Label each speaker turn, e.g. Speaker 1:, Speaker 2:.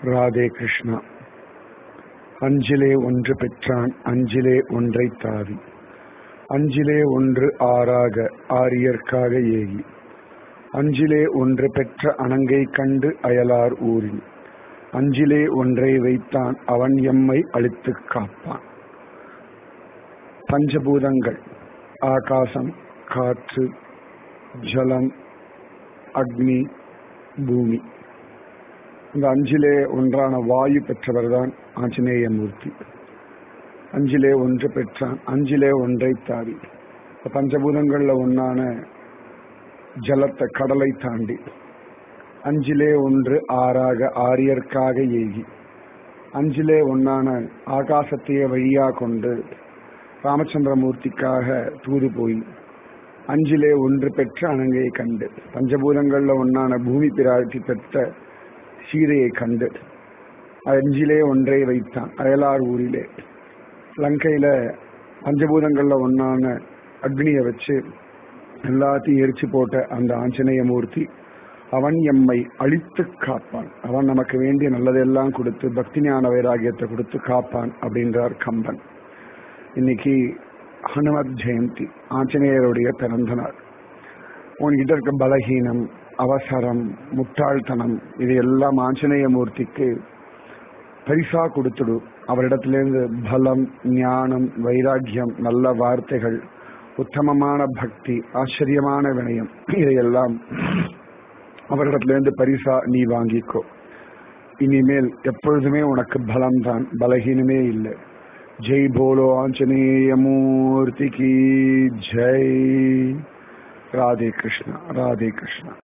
Speaker 1: ராதே கிருஷ்ணா அஞ்சிலே ஒன்று பெற்றான் அஞ்சிலே ஒன்றை தாவி அஞ்சிலே ஒன்று ஆறாக ஆரியர்க்காக ஏகி அஞ்சிலே ஒன்று பெற்ற அணங்கை கண்டு அயலார் ஊரில் அஞ்சிலே ஒன்றை வைத்தான் அவன் எம்மை அழித்துக் காப்பான் பஞ்சபூதங்கள் ஆகாசம் காற்று ஜலம் அக்னி பூமி இந்த அஞ்சிலே ஒன்றான வாயு பெற்றவர் தான் ஆஞ்சநேய மூர்த்தி அஞ்சிலே ஒன்று பெற்றான் அஞ்சிலே ஒன்றை தாவி பஞ்சபூதங்கள்ல ஒன்னான ஜலத்தை கடலை தாண்டி அஞ்சிலே ஒன்று ஆறாக ஆரியர்க்காக ஏகி அஞ்சிலே ஒன்னான ஆகாசத்தையே வழியா கொண்டு ராமச்சந்திரமூர்த்திக்காக தூது போய் அஞ்சிலே ஒன்று பெற்ற அணங்கையை கண்டு பஞ்சபூதங்கள்ல ஒன்னான பூமி பிராட்டி பெற்ற சீதையை கண்டு அஞ்சிலே ஒன்றை வைத்தான் அயலார் ஊரிலே லங்கையில பஞ்சபூதங்கள்ல ஒன்னான அக்னியை வச்சு எல்லாத்தையும் எரிச்சு போட்ட அந்த ஆஞ்சநேய மூர்த்தி அவன் எம்மை அழித்து காப்பான் அவன் நமக்கு வேண்டிய நல்லதெல்லாம் கொடுத்து பக்தி ஞான வைராகியத்தை கொடுத்து காப்பான் அப்படின்றார் கம்பன் இன்னைக்கு ஹனுமத் ஜெயந்தி ஆஞ்சநேயருடைய பிறந்த நாள் உன்கிட்ட இருக்க பலகீனம் அவசரம் முட்டாள்தனம் இது எல்லாம் ஆஞ்சநேய மூர்த்திக்கு பரிசா கொடுத்துடு அவரிடத்திலிருந்து பலம் ஞானம் வைராக்கியம் நல்ல வார்த்தைகள் உத்தமமான பக்தி ஆச்சரியமான வினயம் இதையெல்லாம் அவரிடத்திலிருந்து பரிசா நீ வாங்கிக்கோ இனிமேல் எப்பொழுதுமே உனக்கு பலம்தான் பலகீனமே இல்லை ஜெய் போலோ ஆஞ்சநேய மூர்த்திக்கு ஜெய் ராதே கிருஷ்ணா ராதே கிருஷ்ணா